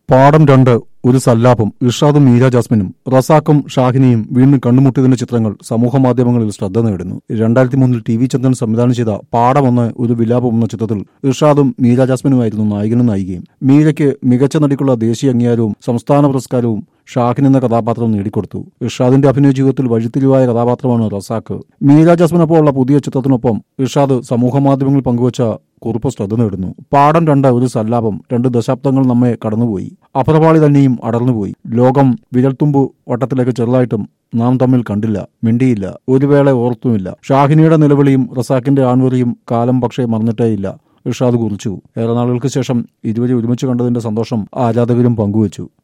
പാഠം രണ്ട് ഒരു സല്ലാപം ഇർഷാദും മീര ജാസ്മിനും റസാഖും ഷാഹിനിയും വീണ്ടും കണ്ടുമുട്ടിയതിന്റെ ചിത്രങ്ങൾ സമൂഹ മാധ്യമങ്ങളിൽ ശ്രദ്ധ നേടുന്നു രണ്ടായിരത്തി മൂന്നിൽ ടി വി ചന്ദ്രൻ സംവിധാനം ചെയ്ത പാഠം ഒന്ന് ഒരു വിലാപം എന്ന ചിത്രത്തിൽ ഇർഷാദും മീര ജാസ്മിനുമായിരുന്നു നായകനും നായികയും മീരയ്ക്ക് മികച്ച നടിക്കുള്ള ദേശീയ അംഗീകാരവും സംസ്ഥാന പുരസ്കാരവും ഷാഹിൻ എന്ന കഥാപാത്രം നേടിക്കൊടുത്തു ഇർഷാദിന്റെ അഭിനയ ജീവിതത്തിൽ വഴിത്തിരിവായ കഥാപാത്രമാണ് റസാഖ് മീര ജാസ്മിനൊപ്പമുള്ള പുതിയ ചിത്രത്തിനൊപ്പം ഇർഷാദ് സമൂഹ മാധ്യമങ്ങളിൽ പങ്കുവച്ച കുറിപ്പ് ശ്രദ്ധ നേടുന്നു പാഠം രണ്ട് ഒരു സല്ലാപം രണ്ട് ദശാബ്ദങ്ങൾ നമ്മെ കടന്നുപോയി അപരപാളി തന്നെയും അടർന്നുപോയി ലോകം വിരൽത്തുമ്പ് വട്ടത്തിലേക്ക് ചെറുതായിട്ടും നാം തമ്മിൽ കണ്ടില്ല മിണ്ടിയില്ല ഒരു വേള ഓർത്തുമില്ല ഷാഹിനിയുടെ നിലവിളിയും റസാഖിന്റെ ആൺവെറിയും കാലം പക്ഷേ മറന്നിട്ടേയില്ല ഇർഷാദ് കുറിച്ചു ഏറെ നാളുകൾക്ക് ശേഷം ഇരുവരെ ഒരുമിച്ച് കണ്ടതിന്റെ സന്തോഷം ആരാധകരും പങ്കുവച്ചു